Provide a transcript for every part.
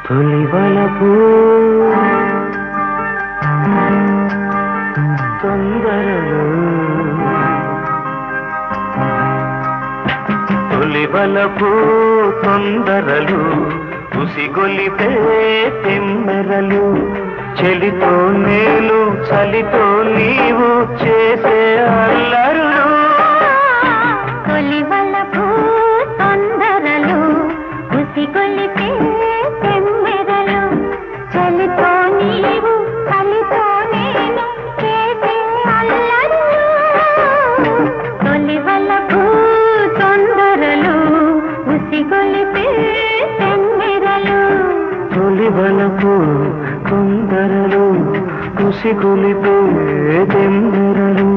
తొలి వలపు తొందరలు తొలి వలపు తొందరలు ఉసిగొలిపే తెమ్మెరలు చెలితో నేను చలితో నీవు చేసే అల్లరులు తొలి వలపు తొందరలు ఉసిగొలిపే తెమ్మెరలు చలితో నీవు చలితో నేను చేసే అల్లరు తొలి వలపు తొందరలు ఉసిగొలిపే తెమ్మెరలు తొలి వలపు తొందరలు ఉసిగొలిపే తెమ్మెరలు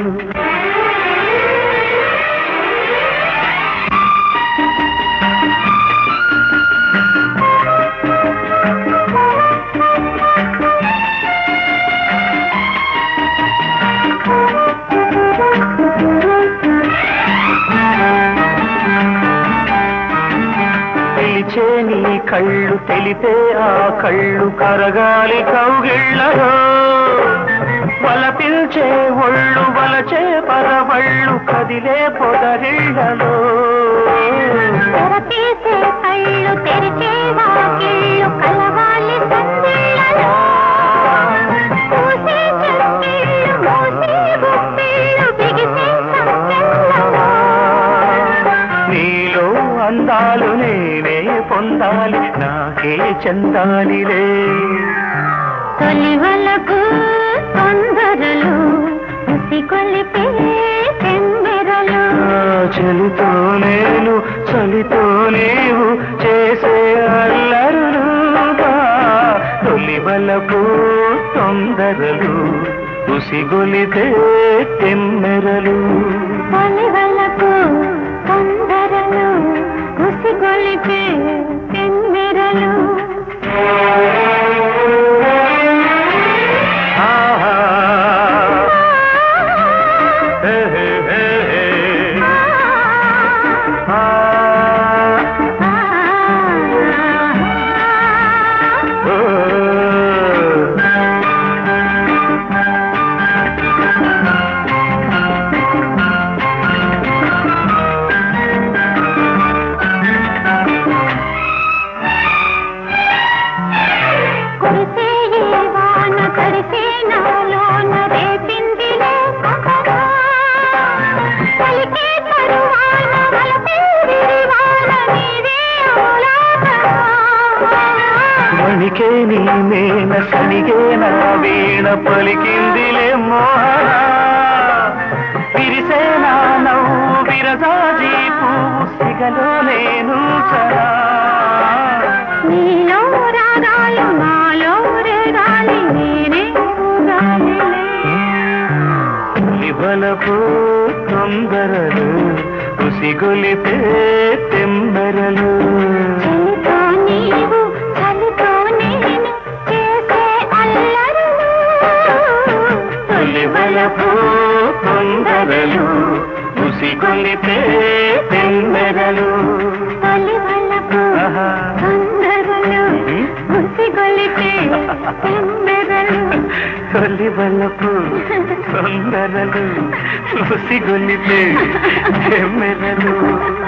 పిలిచే నీ కళ్ళు తెలిపే ఆ కళ్ళు కరగాలి కౌగిళ్ళలో వల పిల్చే ఒళ్ళు వలచే పరవళ్ళు కదిలే పొదరిళ్ళలో తెరతీసే కళ్ళు తెరిచే వాకిళ్ళు కలవాలి సందిళ్ళలో పూసే చెక్కిళ్ళు మూసే గుప్పిళ్ళు బిగిసే సంకెళ్ళలో నీలో అందాలు నేనే పొందాలి నాకే చెందాలిలే తొలి వలకు తొందరలు ఉసి కొలిపే తెమ్మెరలు ఆ చలితో నేను చలితో నీవు చేసే అల్లరులు తొలి బలపు తొందరలు ఉసిగొలితే తెమ్మెరలు తొలి వలకు తొందరలు ఉసి కొలిపే తెమ్మెరలు ఆహా. హే, హే, హే, హే. ఆ. ఓ. కురిసే ఈ వాన తడిసే నాలోన రేపిందిలే సహనా. పలికే తరువాన వలపే విరివాన నీవే ఆలాపనా. వణికే నీ మేన సణిగే నా వీణ పలికిందిలే మోహన విరిసే నా నవ్వు విరజాజీ పువ్వు సిగలో నేను చరా నీలో రాగాలు నాలో రేగాలి నేనే ఊగాలిలే. ఇవలపు తొందరలు ఉసిగొలిపే తెమ్మెరలు చలితో నీవు చలితో నేను చేసే అల్లరులు తొలివలపు తొందరలు ఉసిగొలిపే తెమ్మెరలు తొలి వలపు ఆహా. తొందరలు ఉసిగొలిపే తెమ్మెరలు తొలి బలపు తొందరలు ఉసిగొలిపే తెమ్మెరలు